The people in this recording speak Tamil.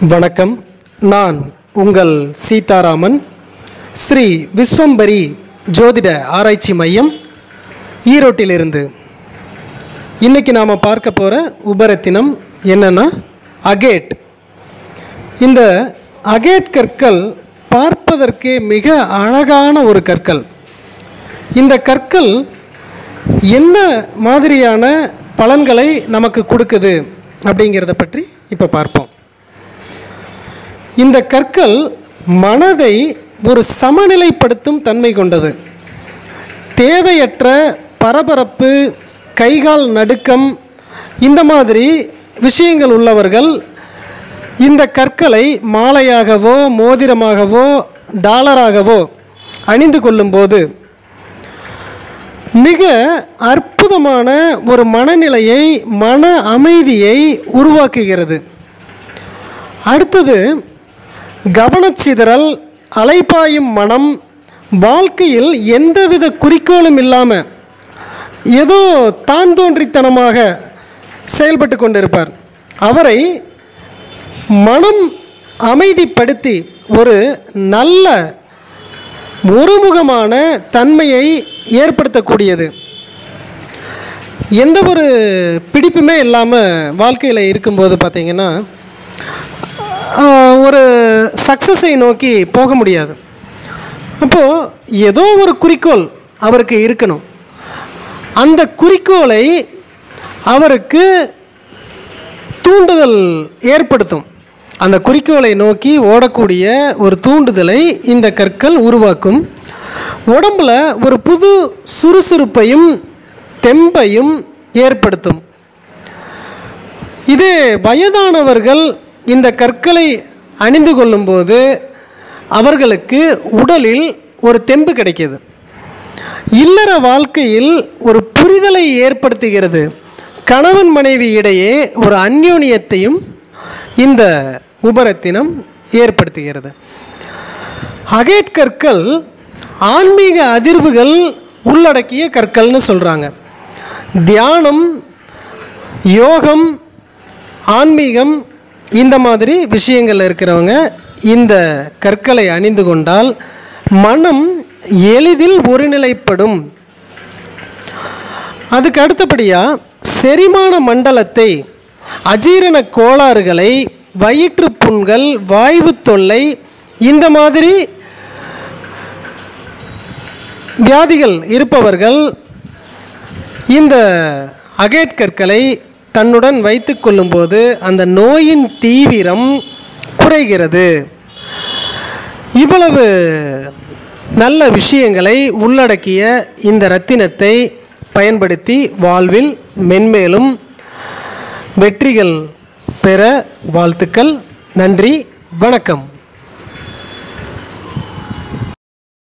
வணக்கம் நான் உங்கள் சீதாராமன் ஸ்ரீ விஸ்வம்பரி ஜோதிட ஆராய்ச்சி மையம் ஈரோட்டிலிருந்து இன்னைக்கு நாம் பார்க்க போகிற உபரத்தினம் என்னன்னா அகேட் இந்த அகேட் கற்கள் பார்ப்பதற்கே மிக அழகான ஒரு கற்கள் இந்த கற்கள் என்ன மாதிரியான பலன்களை நமக்கு கொடுக்குது அப்படிங்கிறத பற்றி இப்போ பார்ப்போம் இந்த கற்கள் மனதை ஒரு சமநிலைப்படுத்தும் தன்மை கொண்டது தேவையற்ற பரபரப்பு கைகால் நடுக்கம் இந்த மாதிரி விஷயங்கள் உள்ளவர்கள் இந்த கற்களை மாலையாகவோ மோதிரமாகவோ டாலராகவோ அணிந்து கொள்ளும்போது மிக அற்புதமான ஒரு மனநிலையை மன அமைதியை உருவாக்குகிறது அடுத்தது கவனச்சிதறல் அலைப்பாயும் மனம் வாழ்க்கையில் எந்தவித குறிக்கோளும் இல்லாமல் ஏதோ தான் தோன்றித்தனமாக செயல்பட்டு கொண்டிருப்பார் அவரை மனம் அமைதிப்படுத்தி ஒரு நல்ல ஒருமுகமான தன்மையை ஏற்படுத்தக்கூடியது எந்த ஒரு பிடிப்புமே இல்லாமல் வாழ்க்கையில் இருக்கும்போது பார்த்தீங்கன்னா ஆஹ், ஒரு சக்ஸஸை நோக்கி போக முடியாது அப்போது ஏதோ ஒரு குறிக்கோள் அவருக்கு இருக்கணும் அந்த குறிக்கோளை அவருக்கு தூண்டுதல் ஏற்படுத்தும் அந்த குறிக்கோளை நோக்கி ஓடக்கூடிய ஒரு தூண்டுதலை இந்த கற்கள் உருவாக்கும் உடம்புல ஒரு புது சுறுசுறுப்பையும் தெம்பையும் ஏற்படுத்தும் இதே வயதானவர்கள் இந்த கற்களை அணிந்து கொள்ளும்போது அவர்களுக்கு உடலில் ஒரு தெம்பு கிடைக்கிது இல்லற வாழ்க்கையில் ஒரு புரிதலை ஏற்படுத்துகிறது கணவன் மனைவி இடையே ஒரு அந்யோன்யத்தையும் இந்த உபரத்தினம் ஏற்படுத்துகிறது அகேட் கற்கள் ஆன்மீக அதிர்வுகள் உள்ளடக்கிய கற்கள்னு சொல்கிறாங்க தியானம் யோகம் ஆன்மீகம் இந்த மாதிரி விஷயங்கள் இருக்கிறவங்க இந்த கற்களை அணிந்து கொண்டால் மனம் எளிதில் ஒருநிலைப்படும் அதுக்கு அடுத்தபடியாக செரிமான மண்டலத்தை அஜீரண கோளாறுகளை வயிற்று புண்கள் வாய்வு தொல்லை இந்த மாதிரி வியாதிகள் இருப்பவர்கள் இந்த அகேட் கற்களை தன்னுடன் வைத்து கொள்ளும்போது அந்த நோயின் தீவிரம் குறைகிறது இவ்வளவு நல்ல விஷயங்களை உள்ளடக்கிய இந்த ரத்தினத்தை பயன்படுத்தி வாழ்வில் மென்மேலும் வெற்றிகள் பெற வாழ்த்துக்கள் நன்றி வணக்கம்